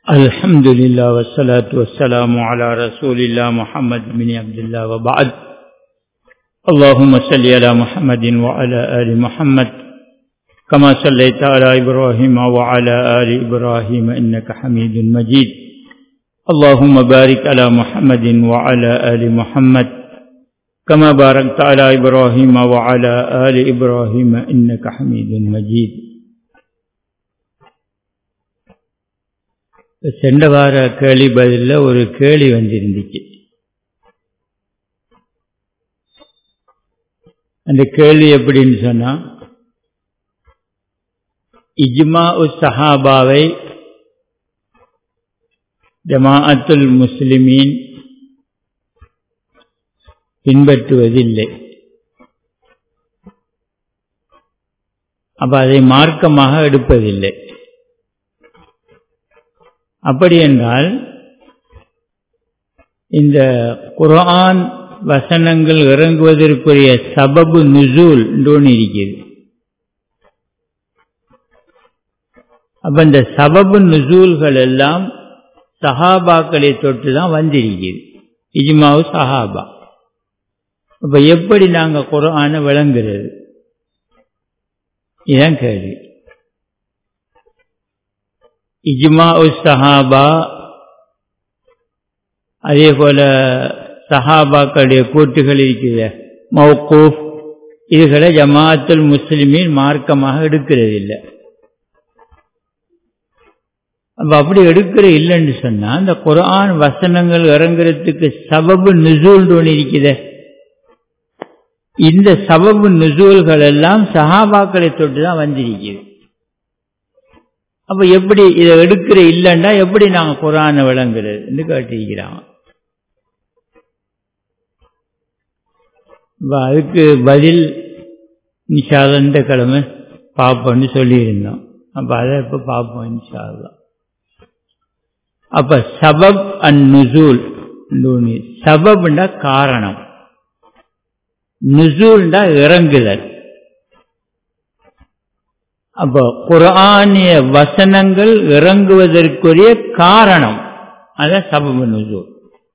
الحمد لله والصلاة والسلام على رسول الله محمد بن عبد الله وبعد اللهم صل على محمد وعلى آل محمد كما صليت على إبراهيم وعلى آل إبراهيم إنك حميد مجيد اللهم بارك على محمد وعلى آل محمد كما باركت على إبراهيم وعلى آل إبراهيم إنك حميد مجيد சென்ற வார கேள்வி பதிலில் ஒரு கேள்வி வந்திருந்துச்சு அந்த கேள்வி எப்படின்னு சொன்னா இஜ்மா உஸ் சஹாபாவை ஜமாஅத்துல் முஸ்லிமீன் பின்பற்றுவதில்லை அப்ப அதை மார்க்கமாக எடுப்பதில்லை அப்படி என்றால் இந்த குரான் வசனங்கள் இறங்குவதற்குரிய சபபு நுசூல் ஒன்று இருக்கிறது அப்ப இந்த சபபு நுசூல்கள் எல்லாம் சஹாபாக்களை தொட்டு தான் வந்திருக்கிறது இஜ்மாவு சஹாபா அப்ப எப்படி நாங்க குரான விளங்குறது இதான் கேள்வி இஜ்மா உஸ் சஹாபா அதே போல சஹாபாக்களுடைய கூட்டுகள் இருக்குது மௌகூஃப் இதுகளை ஜமாத்துல் முஸ்லிமின் மார்க்கமாக எடுக்கிறது இல்லை அப்ப அப்படி எடுக்கிற இல்லைன்னு சொன்னா இந்த குரான் வசனங்கள் இறங்குறதுக்கு சபபு நுசூல் ஒன்று இருக்குத இந்த சபபு நுசூல்கள் எல்லாம் சஹாபாக்களை தொட்டு தான் வந்திருக்குது அப்ப எப்படி இதை எடுக்கிற இல்லைன்னா எப்படி நாங்க குரான விளங்குறது கேட்டிருக்கிறாங்க அதுக்கு பதில் நிஷாத இந்த கிழமை பார்ப்போம்னு சொல்லியிருந்தோம் அப்ப அதை இப்ப பார்ப்போம் நிஷாதான் அப்ப சபப் அண்ட் நுசூல் சபப்னா காரணம் நுசூல்னா இறங்குதல் அப்போ குரானிய வசனங்கள் இறங்குவதற்குரிய காரணம் அதான் சபபு நுசூல்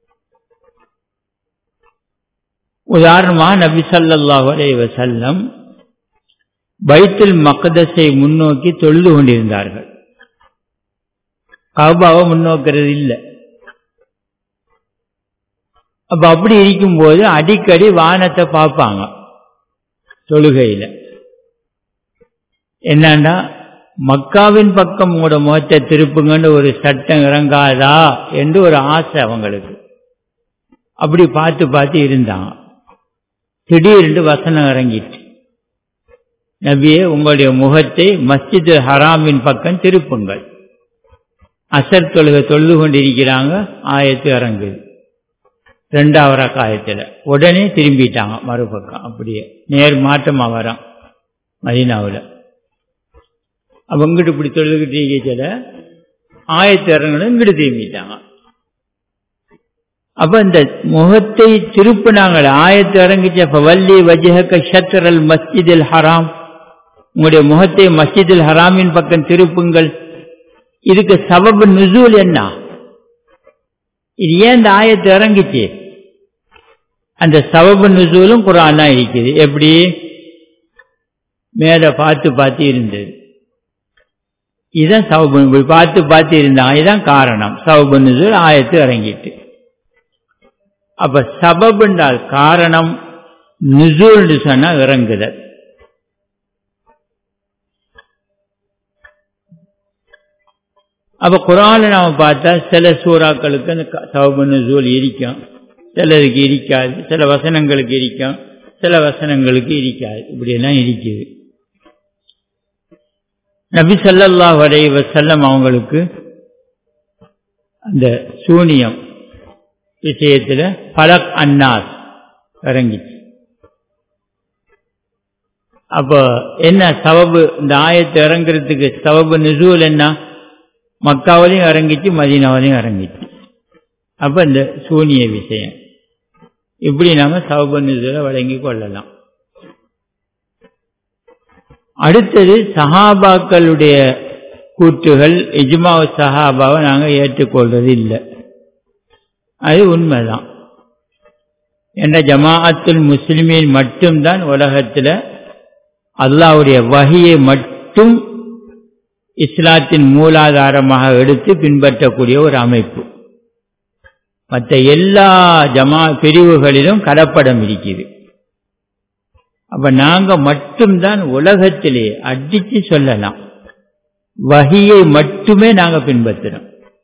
உதாரணமா நபி சல்லாஹ் அலைஹி வசல்லம் பைத்துல் மக்கதஸை முன்னோக்கி தொழுது கொண்டிருந்தார்கள் கபாவை முன்னோக்கிறது இல்லை அப்ப அப்படி இருக்கும்போது அடிக்கடி வானத்தை பார்ப்பாங்க தொழுகையில என்னன்னா மக்காவின் பக்கம் உங்களோட முகத்தை திருப்புங்கன்னு ஒரு சட்டம் இறங்காதா என்று ஒரு ஆசை அவங்களுக்கு அப்படி பார்த்து பார்த்து இருந்தாங்க திடீர்னு வசனம் இறங்கிட்டு நபியே உங்களுடைய முகத்தை மஸ்ஜிது ஹராமின் பக்கம் திருப்புங்கள் அசர் தொழுகை தொழுது கொண்டிருக்கிறாங்க ஆயத்து இறங்குது ரெண்டாவது காயத்தில் உடனே திரும்பிட்டாங்க மறுபக்கம் அப்படியே நேர் மாற்றமா வரோம் மதீனாவில் அவங்கிட்ட இப்படி தொழுதுகிட்டு இருக்கல ஆயத்து இறங்கணும் இங்கிட்டு திரும்பிட்டாங்க அப்ப இந்த முகத்தை திருப்பினாங்கள் ஆயத்து இறங்கிச்ச வள்ளி வஜக ஷத்ரல் மஸ்ஜிதில் ஹராம் உங்களுடைய முகத்தை மஸ்ஜிதில் ஹராமின் பக்கம் திருப்புங்கள் இதுக்கு சபபு நுசூல் என்ன இது ஏன் இந்த ஆயத்து இறங்கிச்சு அந்த சபபு நுசூலும் குரான் தான் இருக்குது எப்படி மேல பார்த்து பார்த்து இருந்தது இதுதான் சவுபு பார்த்து பார்த்து இருந்தாங்க இதுதான் காரணம் சவுபு நுசூல் ஆயத்து இறங்கிட்டு அப்ப சபபுண்டால் காரணம் நுசூல்னு சொன்னா இறங்குதல் அப்ப குரான் நாம பார்த்தா சில சூறாக்களுக்கு அந்த சவுபு நுசூல் இருக்கும் சிலருக்கு இருக்காது சில வசனங்களுக்கு இருக்கும் சில வசனங்களுக்கு இருக்காது இப்படி எல்லாம் இருக்குது நபி சல்லல்லா வரை வசல்லம் அவங்களுக்கு அந்த சூனியம் விஷயத்துல பலக் அன்னாஸ் இறங்கிச்சு அப்போ என்ன சவபு இந்த ஆயத்தை இறங்குறதுக்கு சவபு நுசூல் என்ன மக்காவிலையும் இறங்கிச்சு மதீனாவிலையும் இறங்கிச்சு அப்ப இந்த சூனிய விஷயம் இப்படி நாம சவபு நுசூலை வழங்கி கொள்ளலாம் அடுத்தது சஹாபாக்களுடைய கூற்றுகள் இஜ்மா சஹாபாவை நாங்கள் ஏற்றுக்கொள்றது இல்லை அது உண்மைதான் என்ற ஜமாஅத்துல் முஸ்லிமீன் மட்டும்தான் உலகத்தில் அல்லாவுடைய வகையை மட்டும் இஸ்லாத்தின் மூலாதாரமாக எடுத்து பின்பற்றக்கூடிய ஒரு அமைப்பு மற்ற எல்லா ஜமா பிரிவுகளிலும் கலப்படம் இருக்குது அப்ப நாங்க மட்டும்தான் உலகத்திலே அடிச்சு சொல்லலாம் வகியை மட்டுமே நாங்க பின்பற்றுறோம்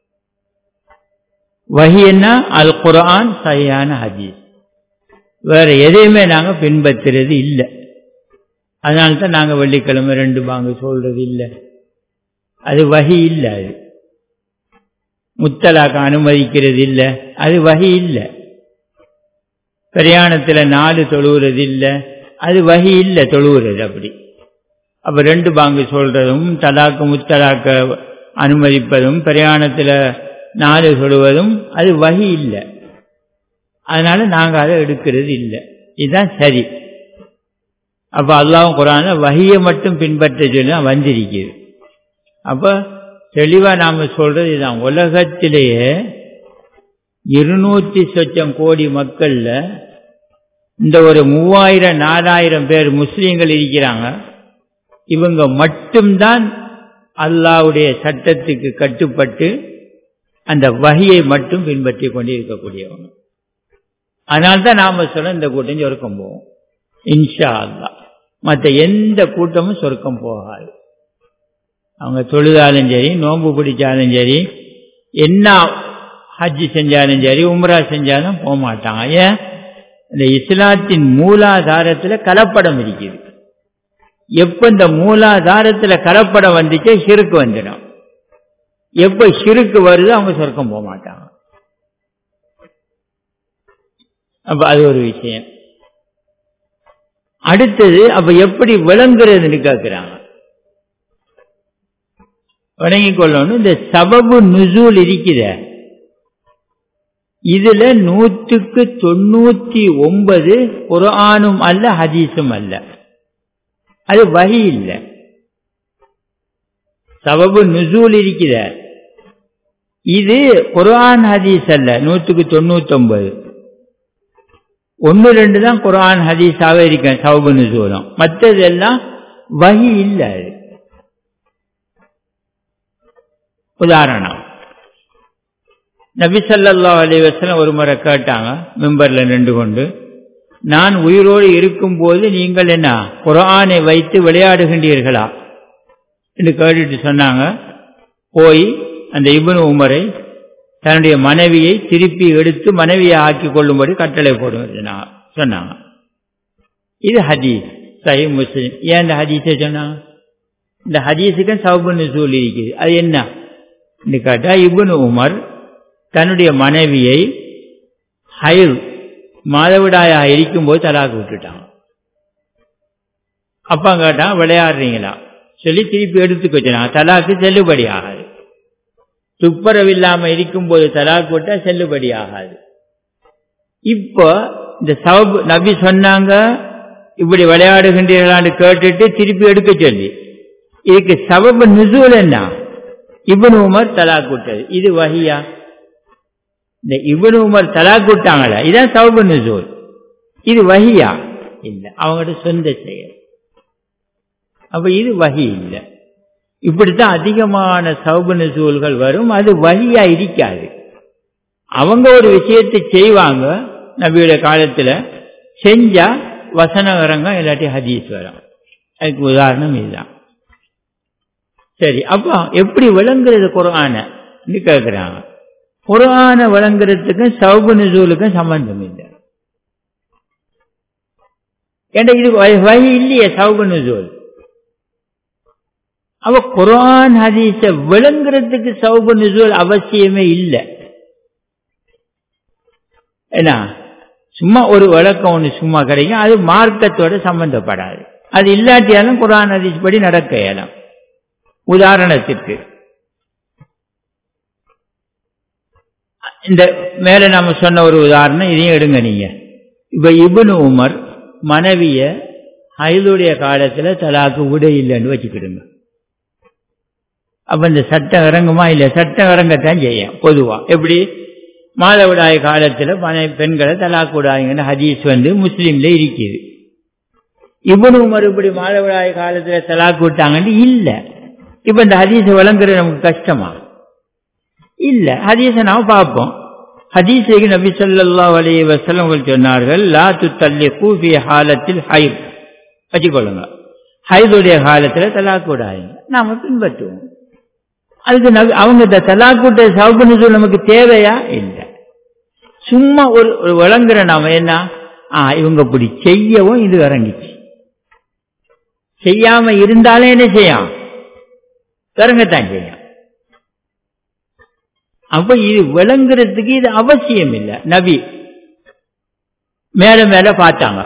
வகி என்ன அல் குரான் சரியான ஹதீஸ் வேற எதையுமே நாங்க பின்பற்றுறது இல்லை அதனால தான் நாங்க வெள்ளிக்கிழமை ரெண்டு பாங்க சொல்றது இல்லை அது வகி இல்லை அது முத்தலாக்க அனுமதிக்கிறது இல்லை அது வகி இல்லை பிரயாணத்தில் நாலு தொழுவுறது இல்லை அது வகி இல்லை தொழுவுறது அப்படி அப்ப ரெண்டு பாங்கு சொல்றதும் தலாக்கு முத்தலாக்க அனுமதிப்பதும் பிரயாணத்தில் நாலு சொல்லுவதும் அது வகி இல்லை அதனால நாங்கள் அதை எடுக்கிறது இல்லை இதுதான் சரி அப்ப அல்லாவும் குரான வகியை மட்டும் பின்பற்ற சொல்லி தான் வந்திருக்குது அப்ப தெளிவா நாம சொல்றது இதுதான் உலகத்திலேயே இருநூத்தி சொச்சம் கோடி மக்கள்ல இந்த ஒரு மூவாயிரம் நாலாயிரம் பேர் முஸ்லீம்கள் இருக்கிறாங்க இவங்க மட்டும்தான் அல்லாவுடைய சட்டத்துக்கு கட்டுப்பட்டு அந்த வகையை மட்டும் பின்பற்றி கொண்டு இருக்கக்கூடியவங்க அதனால்தான் நாம சொல்ல இந்த கூட்டம் சொர்க்கம் போவோம் இன்ஷா அல்லா மற்ற எந்த கூட்டமும் சொர்க்கம் போகாது அவங்க தொழுதாலும் சரி நோன்பு பிடிச்சாலும் சரி என்ன ஹஜ்ஜி செஞ்சாலும் சரி உம்ரா செஞ்சாலும் போக மாட்டாங்க ஏன் இந்த இஸ்லாத்தின் மூலாதாரத்தில் கலப்படம் இருக்குது எப்ப இந்த மூலாதாரத்தில் கலப்படம் வந்துச்சே சிறுக்கு வந்துடும் எப்ப சிறுக்கு வருதோ அவங்க சொர்க்கம் போக மாட்டாங்க அப்ப அது ஒரு விஷயம் அடுத்தது அப்ப எப்படி விளங்குறதுன்னு கேட்கிறாங்க வணங்கிக் கொள்ளணும் இந்த சபபு நுசூல் இருக்கிற இதுல நூற்றுக்கு தொண்ணூத்தி ஒன்பது குரானும் அல்ல ஹதீஸும் அல்ல அது வகி இல்லை சபபு நுசூல் இருக்கிற இது குரான் ஹதீஸ் அல்ல நூற்றுக்கு தொண்ணூத்தி ஒன்பது ஒன்னு ரெண்டு தான் குரான் ஹதீஸாக இருக்கேன் சபபு நுசூலம் மற்றதெல்லாம் வகி இல்லை அது உதாரணம் நபிசல்லா அலிவசலம் ஒரு முறை கேட்டாங்க மெம்பர்ல நின்று கொண்டு நான் உயிரோடு இருக்கும்போது நீங்கள் என்ன குரானை வைத்து விளையாடுகின்றீர்களா என்று கேட்டுட்டு சொன்னாங்க போய் அந்த இபுன் உமரை தன்னுடைய மனைவியை திருப்பி எடுத்து மனைவியை ஆக்கி கொள்ளும்படி கட்டளை போடுவது சொன்னாங்க இது ஹதீஸ் சஹி முஸ்லிம் ஏன் இந்த ஹதீஸை சொன்னாங்க இந்த ஹதீஸுக்கு சவுபுன்னு சொல்லி இருக்குது அது என்ன கேட்டா இபுன் உமர் தன்னுடைய மனைவியை ஹைர் மாதவிடாயா இருக்கும்போது தலாக்கு விட்டுட்டாங்க அப்பா கேட்டான் விளையாடுறீங்களா சொல்லி திருப்பி எடுத்துக்க வச்சுனாங்க தலாக்கு செல்லுபடி ஆகாது துப்புரவு இல்லாம இருக்கும்போது தலாக்கு விட்டா செல்லுபடி ஆகாது இப்போ இந்த சவபு நபி சொன்னாங்க இப்படி விளையாடுகின்றீர்களான்னு கேட்டுட்டு திருப்பி எடுக்க சொல்லி இதுக்கு சபபு நுசூல் என்ன இபுன் உமர் தலாக் விட்டது இது வஹியா இந்த இபுன் உமர் தலாக் விட்டாங்களா இதான் சபபு நுசூல் இது வஹியா இல்லை அவங்களோட சொந்த செயல் அப்ப இது வகி இல்லை இப்படித்தான் அதிகமான சவுபு நசூல்கள் வரும் அது வழியா இருக்காது அவங்க ஒரு விஷயத்தை செய்வாங்க நபியோட காலத்துல செஞ்சா வசனம் வரங்க இல்லாட்டி ஹதீஸ் வரும் அதுக்கு உதாரணம் இதுதான் சரி அப்போ எப்படி விளங்குறது குரான கேட்கிறாங்க குரான விளங்குறதுக்கும் சவுபு நசூலுக்கும் சம்பந்தம் இல்லை ஏன்னா இது வழி இல்லையே சவுபு நசூல் அவ குரான் ஹதீஸ விளங்குறதுக்கு சவுபு நுசூல் அவசியமே இல்லை ஏன்னா சும்மா ஒரு விளக்கம் ஒன்று சும்மா கிடைக்கும் அது மார்க்கத்தோட சம்பந்தப்படாது அது இல்லாட்டியாலும் குரான் ஹதீஸ் படி நடக்க இயலும் உதாரணத்திற்கு இந்த மேல நாம சொன்ன ஒரு உதாரணம் இதையும் எடுங்க நீங்க இப்ப இபுனு உமர் மனைவிய ஹைலுடைய காலத்துல தலாக்கு விட இல்லைன்னு வச்சுக்கிடுங்க அப்ப இந்த சட்டம் இறங்குமா இல்லை சட்டம் இறங்கத்தான் செய்யும் பொதுவா எப்படி மாதவிடாய் காலத்துல மனை பெண்களை தலாக்கூடாதுங்கன்னு ஹதீஸ் வந்து முஸ்லீம்ல இருக்குது இவனு மறுபடி மாதவிடாய் காலத்துல தலாக்கு விட்டாங்கன்னு இல்ல இப்ப இந்த ஹதீஸை வழங்குறது நமக்கு கஷ்டமா இல்ல ஹதீஸை நாம பார்ப்போம் ஹதீஸுக்கு நபி சொல்லா அலைய வசலம் சொன்னார்கள் லா துத்தல்லி கூஃபி ஹாலத்தில் ஹைப் வச்சுக்கொள்ளுங்க ஹைதுடைய காலத்துல தலாக்கூடாதுங்க நாம பின்பற்றுவோம் அதுக்கு அவங்க இந்த தலாக்கூட்ட சவுபுன்னு நமக்கு தேவையா இல்லை சும்மா ஒரு ஒரு விளங்குற நாம என்ன ஆ இவங்க இப்படி செய்யவும் இது இறங்கிச்சு செய்யாம இருந்தாலும் என்ன செய்யும் இறங்கத்தான் செய்யும் அப்ப இது விளங்குறதுக்கு இது அவசியம் இல்லை நபி மேல மேல பார்த்தாங்க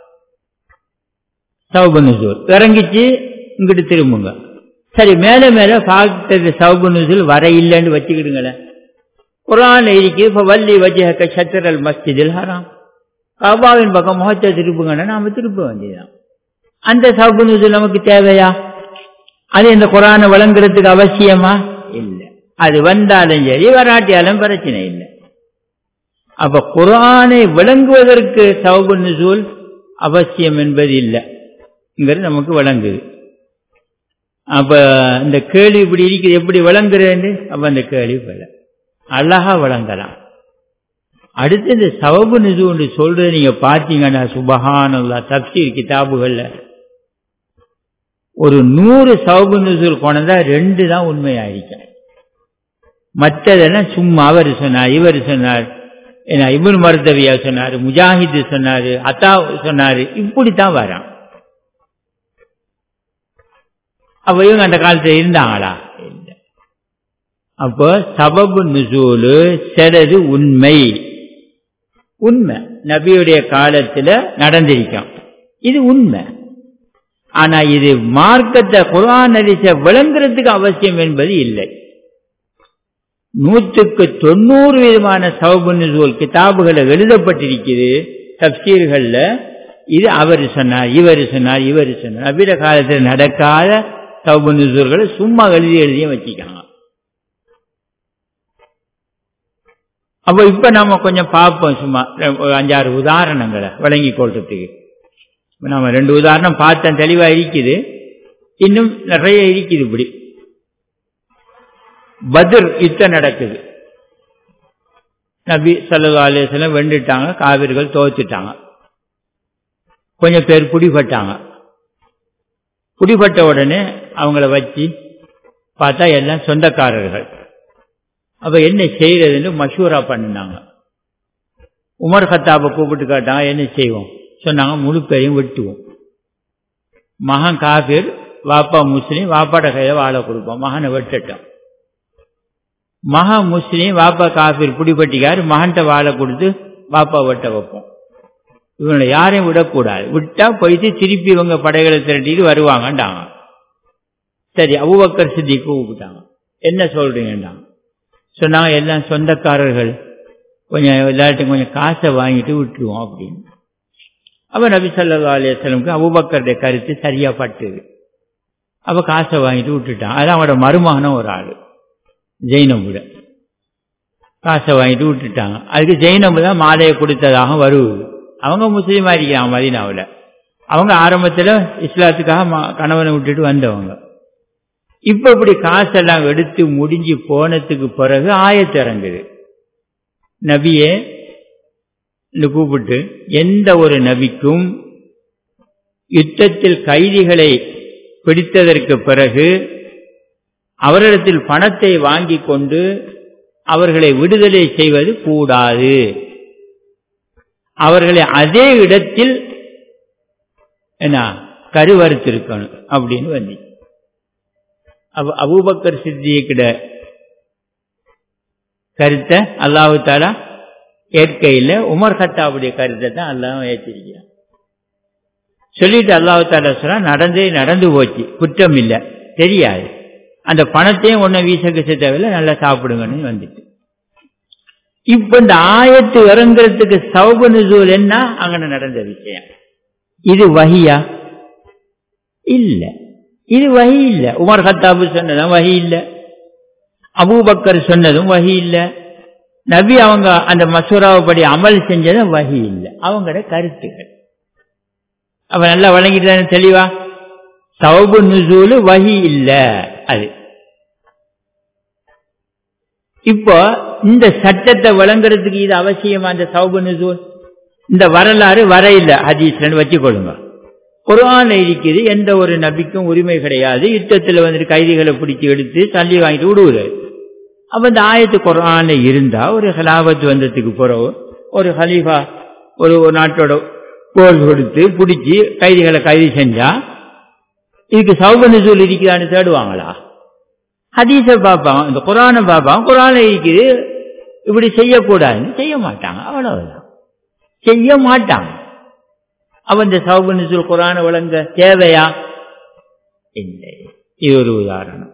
சவுபனுசூர் இறங்கிச்சு இங்கிட்டு திரும்புங்க சரி மேல மேல பார்த்தது சவுபனுசூல் வர இல்லைன்னு வச்சுக்கிடுங்களேன் குரான் இருக்கு இப்ப வள்ளி வஜக சத்திரல் மஸ்ஜிதில் ஹராம் காபாவின் பக்கம் முகத்தை திருப்புங்கன்னா நாம திருப்ப வேண்டியதான் அந்த சவுபனுசூல் நமக்கு தேவையா அது இந்த குரானை வழங்குறதுக்கு அவசியமா இல்லை அது வந்தாலும் சரி வராட்டியாலும் பிரச்சனை இல்லை அப்ப குரானை விளங்குவதற்கு சவுபு நுசூல் அவசியம் என்பது இல்லைங்கிறது நமக்கு விளங்குது அப்ப இந்த கேள்வி இப்படி இருக்குது எப்படி விளங்குறது அப்ப அந்த கேள்வி பல அழகா விளங்கலாம் அடுத்து இந்த சவபு நிது சொல்றது நீங்க பாத்தீங்கன்னா சுபஹானல்லா தப்சீர் கிதாபுகள்ல ஒரு நூறு சவபு நுசூல் கொண்டதா ரெண்டு தான் உண்மையாயிருக்கும் மற்றதெல்லாம் சும்மா அவர் சொன்னார் இவர் சொன்னார் ஏன்னா இவன் மருதவியா சொன்னார் முஜாஹிது சொன்னாரு அத்தா சொன்னாரு இப்படித்தான் வரான் அப்ப இவங்க அந்த காலத்துல இருந்தாங்களா இல்லை அப்போ சபபு நுசூலு சிலது உண்மை உண்மை நபியுடைய காலத்துல நடந்திருக்கும் இது உண்மை ஆனா இது மார்க்கத்தை குரான் அரிச விளங்குறதுக்கு அவசியம் என்பது இல்லை நூற்றுக்கு தொண்ணூறு விதமான சவுபு நுசூல் கிதாபுகளை எழுதப்பட்டிருக்குது தப்சீர்கள்ல இது அவர் சொன்னார் இவர் சொன்னார் இவர் சொன்னார் நபிர காலத்தில் நடக்காத சவுபு நுசூல்களை சும்மா எழுதி எழுதியும் வச்சுக்காங்க அப்போ இப்ப நாம கொஞ்சம் பார்ப்போம் சும்மா ஒரு அஞ்சாறு உதாரணங்களை வழங்கி கொள்றதுக்கு நம்ம ரெண்டு உதாரணம் பார்த்தேன் தெளிவா இருக்குது இன்னும் நிறைய இருக்குது இப்படி பதிர் யுத்தம் நடக்குது நபி சல்லா அலிஸ்லாம் வெண்டுட்டாங்க காவிர்கள் தோத்துட்டாங்க கொஞ்சம் பேர் குடிபட்டாங்க குடிபட்ட உடனே அவங்கள வச்சு பார்த்தா எல்லாம் சொந்தக்காரர்கள் அப்ப என்ன செய்யறதுன்னு மஷூரா பண்ணினாங்க உமர் கத்தாப்பை கூப்பிட்டு கேட்டாங்க என்ன செய்வோம் சொன்னாங்க முழு பேரையும் வெட்டுவோம் மகன் காபீர் வாப்பா முஸ்லீம் வாப்பாட்ட கையில வாழை கொடுப்போம் மகனை வெட்டட்டும் மகா முஸ்லீம் வாப்பா காபீர் பிடிபட்டிக்காரு மகன்கிட்ட வாழை கொடுத்து வாப்பா வெட்ட வைப்போம் இவங்களை யாரையும் விடக்கூடாது விட்டா போயிட்டு திருப்பி இவங்க படைகளை திரட்டிட்டு வருவாங்கண்டாங்க சரி அபுபக்கர் சித்தி கூப்பிட்டாங்க என்ன சொல்றீங்கண்டாங்க சொன்னாங்க எல்லாம் சொந்தக்காரர்கள் கொஞ்சம் எல்லார்ட்டும் கொஞ்சம் காசை வாங்கிட்டு விட்டுருவோம் அப்படின்னு அப்ப நபி சல்லா அலிஸ்லமுக்கு அபுபக்கருடைய கருத்து சரியா பட்டுது அப்ப காசை வாங்கிட்டு விட்டுட்டான் அதான் அவனோட மருமகனும் ஒரு ஆளு ஜெயினபுட காசை வாங்கிட்டு விட்டுட்டாங்க அதுக்கு ஜெயினபு தான் மாலையை கொடுத்ததாக வருவது அவங்க முஸ்லீமா இருக்கிறாங்க மதீனாவில் அவங்க ஆரம்பத்தில் இஸ்லாத்துக்காக கணவனை விட்டுட்டு வந்தவங்க இப்ப இப்படி காசெல்லாம் எடுத்து முடிஞ்சு போனதுக்கு பிறகு ஆயத்திறங்குது நபியே கூப்பிட்டு எந்த ஒரு நபிக்கும் யுத்தத்தில் கைதிகளை பிடித்ததற்கு பிறகு அவரிடத்தில் பணத்தை வாங்கி கொண்டு அவர்களை விடுதலை செய்வது கூடாது அவர்களை அதே இடத்தில் என்ன கருவறுத்திருக்கணும் அப்படின்னு வந்து அபூபக்கர் சித்தியக்கிட கருத்தை அல்லாஹு தாலா ஏற்கையில் உமர் ஹத்தாவுடைய கருத்தை தான் அல்லாஹ் ஏற்றிருக்கிறான் சொல்லிட்டு அல்லாஹு தாலா சொன்னா நடந்தே நடந்து போச்சு குற்றம் இல்லை தெரியாது அந்த பணத்தையும் ஒன்னும் வீசக்க தேவையில்லை நல்லா சாப்பிடுங்கன்னு வந்துட்டு இப்ப இந்த ஆயத்து இறங்குறதுக்கு சௌப நுசூல் என்ன அங்க நடந்த விஷயம் இது வகியா இல்ல இது வகி இல்ல உமர் ஹத்தாபு சொன்னதான் வகி இல்ல அபூபக்கர் சொன்னதும் வகி இல்லை நபி அவங்க அந்த மசூராவைப்படி அமல் செஞ்சதும் வகி இல்லை அவங்களோட கருத்துக்கள் அப்ப நல்லா வழங்கிட்டு தெளிவா சவுபு நுசூலு வகி இல்லை அது இப்போ இந்த சட்டத்தை வழங்குறதுக்கு இது அவசியமா இந்த சவுபு நுசூல் இந்த வரலாறு வர இல்லை ஹதீஸ்லன்னு வச்சுக்கொள்ளுங்க குரான் இருக்குது எந்த ஒரு நபிக்கும் உரிமை கிடையாது யுத்தத்தில் வந்துட்டு கைதிகளை பிடிச்சி எடுத்து தள்ளி வாங்கிட்டு விடுவது அப்ப இந்த ஆயத்து குரான் இருந்தா ஒரு ஹலாபத் வந்ததுக்கு பிறகு ஒரு ஹலீஃபா ஒரு ஒரு நாட்டோட போர் கொடுத்து பிடிச்சி கைதிகளை கைது செஞ்சா இதுக்கு சௌபனிசூல் இருக்குதான்னு தேடுவாங்களா ஹதீஸை பார்ப்பாங்க இந்த குரானை பார்ப்பாங்க குரானை இருக்குது இப்படி செய்யக்கூடாதுன்னு செய்ய மாட்டாங்க அவ்வளவுதான் செய்ய மாட்டாங்க அவன் இந்த சௌபனிசூல் குரானை வழங்க தேவையா இல்லை இது ஒரு உதாரணம்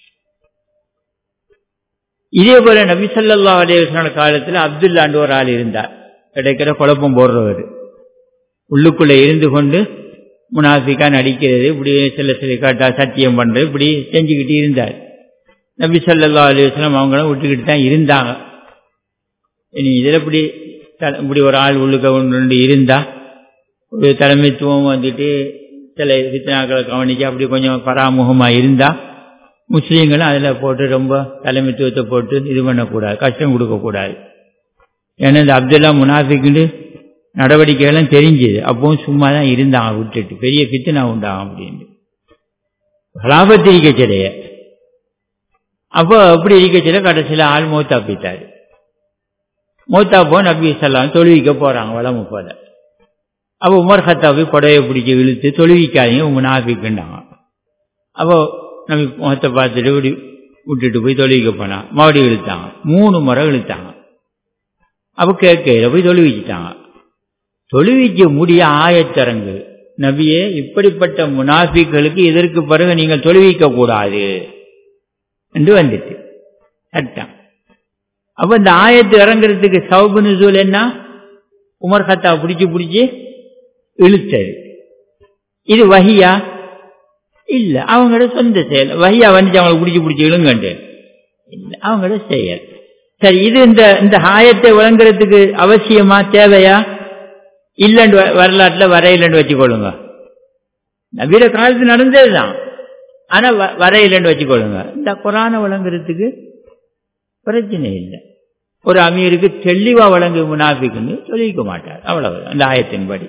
இதே போல நபிசல்லா அலைய காலத்தில் அப்துல்லாண்டு ஒரு ஆள் இருந்தார் கிடைக்கிற குழப்பம் போடுறவர் உள்ளுக்குள்ள இருந்து கொண்டு முனாஃபிக்கா நடிக்கிறது இப்படி சில சில காட்டா சத்தியம் பண்றது இப்படி செஞ்சுக்கிட்டு இருந்தார் நபி சல்லா அலுவலம் அவங்களும் விட்டுக்கிட்டு தான் இருந்தாங்க இனி இதில் இப்படி இப்படி ஒரு ஆள் உள்ளுக்க ஒன்று இருந்தா ஒரு தலைமைத்துவம் வந்துட்டு சில வித்தனாக்களை கவனிக்க அப்படி கொஞ்சம் பராமுகமாக இருந்தா முஸ்லீம்களும் அதில் போட்டு ரொம்ப தலைமைத்துவத்தை போட்டு இது பண்ணக்கூடாது கஷ்டம் கொடுக்கக்கூடாது ஏன்னா இந்த அப்துல்லா முனாஃபிக்குண்டு நடவடிக்கைகள்லாம் தெரிஞ்சுது அப்பவும் சும்மா தான் இருந்தாங்க விட்டுட்டு பெரிய பித்தனா உண்டாகும் அப்படின்னு லாபத்து இருக்கச்சிலைய அப்போ அப்படி இருக்கச்சில கடைசியில் ஆள் மூத்தா போயிட்டாரு மூத்தா போ நபி சொல்லாம் தொழுவிக்க போறாங்க வளமு போல அப்போ உமர் ஹத்தாபி புடவையை பிடிச்சி இழுத்து தொழுவிக்காதீங்க முனாஃபிக்குண்டாங்க அப்போ நபி முகத்தை பார்த்துட்டு இப்படி விட்டுட்டு போய் தொழுவிக்க போனான் மறுபடியும் இழுத்தாங்க மூணு முறை இழுத்தாங்க அப்போ கேட்கையில போய் தொழுவிச்சிட்டாங்க தொழுவிக்க முடிய ஆயத்தரங்கு நபியே இப்படிப்பட்ட முனாஃபிக்களுக்கு இதற்கு பிறகு நீங்கள் தொழுவிக்க கூடாது என்று வந்துட்டு சட்டம் அப்ப இந்த ஆயத்து இறங்குறதுக்கு சவுபு நுசூல் என்ன உமர் கத்தா பிடிச்சி பிடிச்சி இழுத்தது இது வகியா இல்ல அவங்களோட சொந்த செயல் வகியா வந்துச்சு அவங்களை பிடிச்சி பிடிச்சி இழுங்கண்டு இல்ல அவங்களோட செயல் சரி இது இந்த இந்த ஆயத்தை வழங்குறதுக்கு அவசியமா தேவையா இல்லைன்னு வரலாற்றில் வரையிலன்னு வச்சுக்கொள்ளுங்க நவீன காலத்து நடந்ததுதான் ஆனா வரையிலன்னு வச்சுக்கொள்ளுங்க இந்த குரானை வழங்குறதுக்கு பிரச்சனை இல்லை ஒரு அமீருக்கு தெளிவா வழங்கு முனாஃபிக்குன்னு சொல்லிக்க மாட்டார் அவ்வளவு அந்த ஆயத்தின்படி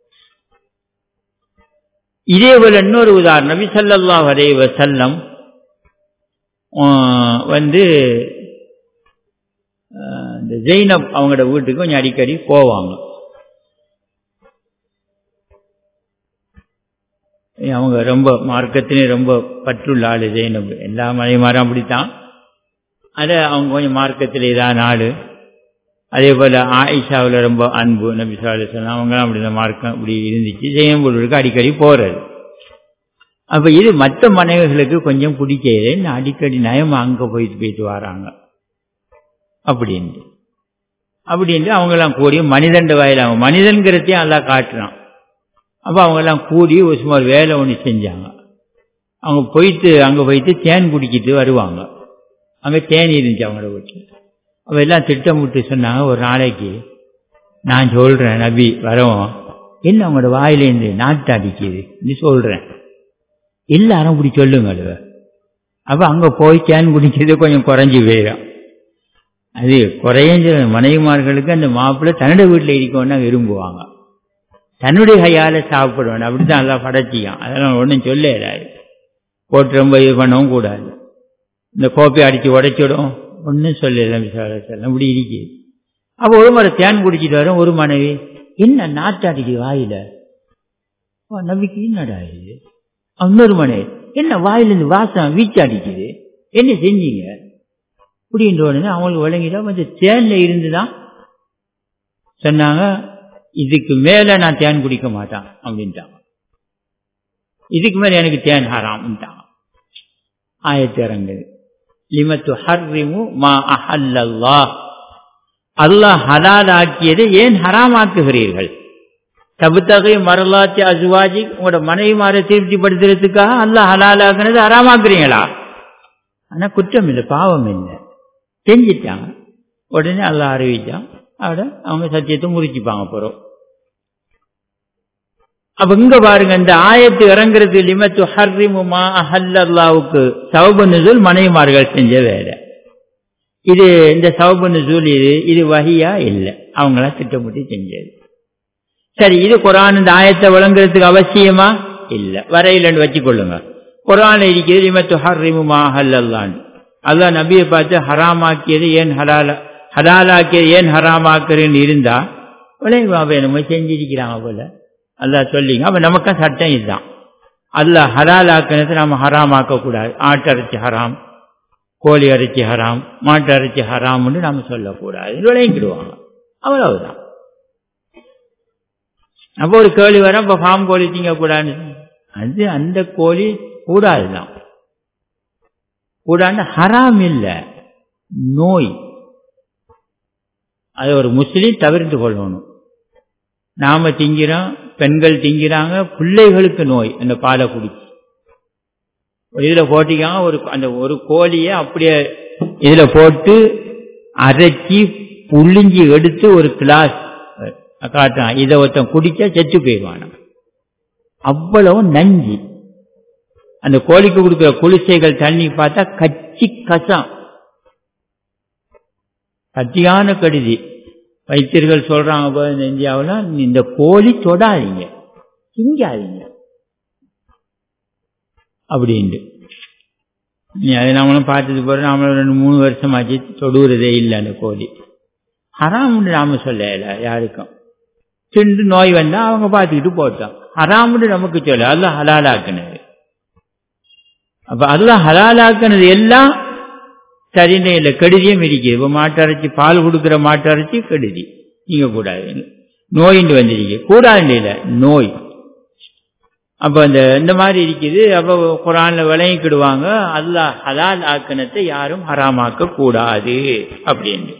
இதே போல இன்னொரு உதாரணம் நபி சல்லா வரை வசல்லம் வந்து இந்த ஜெயினப் அவங்களோட வீட்டுக்கு கொஞ்சம் அடிக்கடி போவாங்க அவங்க ரொம்ப மார்க்கத்திலே ரொம்ப பற்றுள்ள ஆளு ஜெயினப் எல்லா மலைமாரும் அப்படித்தான் அதை அவங்க கொஞ்சம் மார்க்கத்தில் இதான ஆளு அதே போல் ஆயிஷாவில் ரொம்ப அன்பு நபி சொல்லி சொன்னால் அவங்களாம் அப்படி இந்த மார்க்கம் இப்படி இருந்துச்சு ஜெயம்பூருக்கு அடிக்கடி போகிறது அப்போ இது மற்ற மனைவிகளுக்கு கொஞ்சம் பிடிக்கல அடிக்கடி நயமா அங்கே போயிட்டு போயிட்டு வராங்க அப்படின்ட்டு அப்படின்ட்டு அவங்கெல்லாம் கூடி மனிதண்ட வாயில் அவங்க மனிதன்கிறதையும் எல்லாம் காட்டுறான் அப்போ அவங்கெல்லாம் கூடி ஒரு சுமார் வேலை ஒன்று செஞ்சாங்க அவங்க போயிட்டு அங்கே போயிட்டு தேன் குடிக்கிட்டு வருவாங்க அங்கே தேன் இருந்துச்சு அவங்களோட வீட்டில் அவ எல்லாம் திட்டமிட்டு சொன்னாங்க ஒரு நாளைக்கு நான் சொல்றேன் நபி வரவும் என்ன அவங்களோட வாயிலேருந்து நாட்டு அடிக்குது நீ சொல்றேன் எல்லாரும் இப்படி சொல்லுங்க அப்ப அங்க போய் தேன் குடிக்கிறது கொஞ்சம் குறைஞ்சி போயிடும் அது குறையஞ்ச மனைவிமார்களுக்கு அந்த மாப்பிள்ளை தன்னோட வீட்டில் இருக்கணும்னா விரும்புவாங்க தன்னுடைய கையால சாப்பிடணும் அப்படித்தான் நல்லா படைச்சிக்கும் அதெல்லாம் ஒன்றும் சொல்லேடாது போட்டு ரொம்ப இது பண்ணவும் கூடாது இந்த கோப்பை அடித்து உடைச்சிடும் ஒன்றும் சொல்லல விசாலம் இப்படி இருக்குது அப்போ ஒரு முறை தேன் குடிச்சிட்டு வரும் ஒரு மனைவி என்ன நாட்டு அடிக்குது வாயில நம்பிக்கை என்னடா இது இன்னொரு மனைவி என்ன வாயிலிருந்து வாசம் வீச்சு அடிக்குது என்ன செஞ்சீங்க இப்படின்ற உடனே அவங்களுக்கு விளங்கிட்டா கொஞ்சம் தேன்ல இருந்துதான் சொன்னாங்க இதுக்கு மேல நான் தேன் குடிக்க மாட்டான் அப்படின்ட்டாங்க இதுக்கு மேல எனக்கு தேன் ஹராம்ட்டாங்க ஆயத்து இறங்குது லிமத்து ஹர்ரிமு மா அஹல்லல்லா அல்லாஹ் ஹலால் ஆக்கியதை ஏன் ஹராமாக்குகிறீர்கள் தபுத்தகை மரலாச்சி அசுவாஜி உங்களோட மனைவி மாற திருப்திப்படுத்துறதுக்காக அல்லாஹ் ஹலால் ஆக்குனது ஹராமாக்குறீங்களா ஆனா குற்றம் இல்லை பாவம் இல்லை செஞ்சிட்டாங்க உடனே அல்ல அறிவிச்சான் அவட அவங்க சத்தியத்தை முறிச்சுப்பாங்க போறோம் அப்ப இங்க பாருங்க இந்த ஆயத்து இறங்குறது லிமத்து ஹர்ரிமுமா அஹல்லாவுக்கு சவுபு நுசூல் மனைவிமார்கள் செஞ்ச வேலை இது இந்த சவுபு நுசூல் இது இது வகையா இல்லை அவங்களா திட்டமிட்டு செஞ்சது சரி இது குரான் இந்த ஆயத்தை வழங்குறதுக்கு அவசியமா இல்ல வரையிலன்னு வச்சுக்கொள்ளுங்க குரான் இருக்கிறது லிமத்து ஹர்ரிமுமா அஹல்லான்னு அல்லாஹ் நபியை பார்த்து ஹராமாக்கியது ஏன் ஹலால ஹலாலாக்கியது ஏன் ஹராமாக்குறேன்னு இருந்தா விளைவா வேணுமோ செஞ்சிருக்கிறாங்க போல அல்லாஹ் சொல்லிங்க அப்ப நமக்கு சட்டம் இதுதான் அல்லாஹ் ஹலாலாக்கினது நம்ம ஹராமாக்க கூடாது ஆட்டரைச்சி ஹராம் கோழி அரைச்சி ஹராம் மாட்டு அரைச்சி ஹராம்னு நாம சொல்லக்கூடாது விளையிடுவாங்க அவ்வளவுதான் அப்போ ஒரு கோழி வர இப்ப ஃபார்ம் கோழி திங்கக்கூடாதுன்னு அது அந்த கோழி கூடாதுதான் கூடாது ஹராம் இல்லை நோய் அது ஒரு முஸ்லீம் தவிர்த்து கொள்ளணும் நாம திங்கிறோம் பெண்கள் திங்கிறாங்க பிள்ளைகளுக்கு நோய் அந்த பாலை குடிச்சு இதுல போட்டிக்காங்க ஒரு அந்த ஒரு கோழியை அப்படியே இதுல போட்டு அரைச்சி புளிஞ்சி எடுத்து ஒரு கிளாஸ் காட்டுறான் இதை ஒருத்தன் குடிச்சா செத்து போயிடுவான் அவ்வளவு நஞ்சு அந்த கோழிக்கு கொடுக்குற குளிசைகள் தண்ணி பார்த்தா கச்சி கசம் கத்தியான கடிதி வைத்தியர்கள் சொல்றாங்க இந்தியாவில் இந்த கோழி தொடாதீங்க திங்காதீங்க அப்படின்ட்டு நீ அதை நம்மளும் பார்த்தது போற நாமளும் ரெண்டு மூணு வருஷம் ஆச்சு தொடுகிறதே இல்லை அந்த கோழி ஹராம்னு நாம சொல்லல யாருக்கும் திண்டு நோய் வந்தா அவங்க பார்த்துக்கிட்டு போட்டோம் ஹராம்னு நமக்கு சொல்ல அல்ல ஹலாலாக்குனது அப்ப அல்ல ஹலாலாக்குனது எல்லாம் சரின்னு இல்லை கெடுதியும் இருக்குது இப்போ மாட்டரைச்சி பால் கொடுக்குற மாட்டரைச்சி கெடுதி நீங்க கூடாது நோயின்னு வந்துருக்கு கூடாது இல்லை நோய் அப்ப அந்த இந்த மாதிரி இருக்குது அப்ப குரான்ல விளங்கிக்கிடுவாங்க அல்லாஹ் ஹலால் ஆக்கணத்தை யாரும் ஹராமாக்க கூடாது அப்படின்னு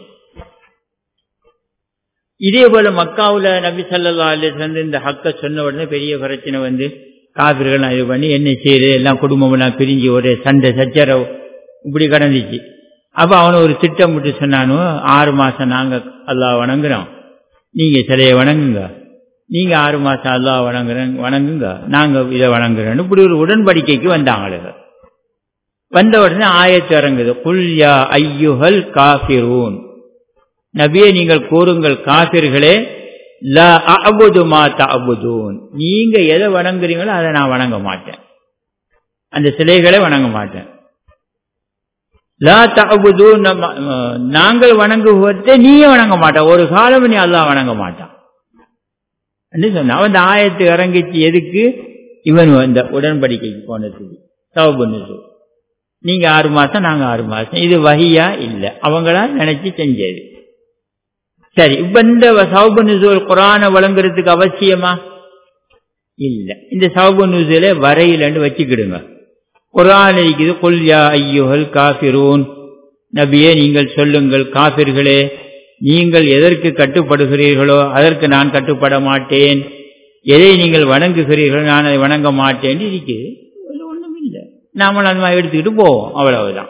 இதே போல மக்காவுல நபி சல்லா அலிஸ்ல இந்த ஹக்க சொன்ன உடனே பெரிய பிரச்சனை வந்து காவிர்கள் இது பண்ணி என்ன செய்யுது எல்லாம் குடும்பம் எல்லாம் பிரிஞ்சு ஒரு சண்டை சச்சரவு இப்படி கடந்துச்சு அப்ப அவனை ஒரு திட்டம் விட்டு சொன்னானு ஆறு மாசம் நாங்க அல்லாஹ் வணங்குறோம் நீங்க சிலையை வணங்குங்க நீங்க ஆறு மாசம் அல்லாஹ் வணங்குறேன் வணங்குங்க நாங்க இதை வணங்குறோம் இப்படி ஒரு உடன்படிக்கைக்கு வந்தாங்க வந்த உடனே ஆயத்து இறங்குது குல்யா ஐயுஹல் காபிரூன் நபியே நீங்கள் கூறுங்கள் காபிர்களே லா அபுது மா தபுதூன் நீங்க எதை வணங்குறீங்களோ அதை நான் வணங்க மாட்டேன் அந்த சிலைகளை வணங்க மாட்டேன் லா தபுது நாங்கள் வணங்குவதை நீயே வணங்க மாட்டான் ஒரு காலம் நீ அல்லாஹ் வணங்க மாட்டான் சொன்ன அவன் ஆயத்து இறங்கிச்சு எதுக்கு இவன் அந்த உடன்படிக்கைக்கு போனதுக்கு சவபுன்னு நீங்க ஆறு மாசம் நாங்க ஆறு மாசம் இது வகையா இல்லை அவங்களா நினைச்சு செஞ்சது சரி இப்ப இந்த சவுபு நுசூல் குரான வழங்குறதுக்கு அவசியமா இல்ல இந்த சவுபு நுசூல வரையிலன்னு வச்சுக்கிடுங்க குரான் இருக்குது கொல்யா ஐயோகள் காபிரூன் நபியே நீங்கள் சொல்லுங்கள் காபிர்களே நீங்கள் எதற்கு கட்டுப்படுகிறீர்களோ அதற்கு நான் கட்டுப்பட மாட்டேன் எதை நீங்கள் வணங்குகிறீர்களோ நான் அதை வணங்க மாட்டேன் இருக்குது ஒண்ணும் இல்லை நாம அந்த மாதிரி எடுத்துக்கிட்டு போவோம் அவ்வளவுதான்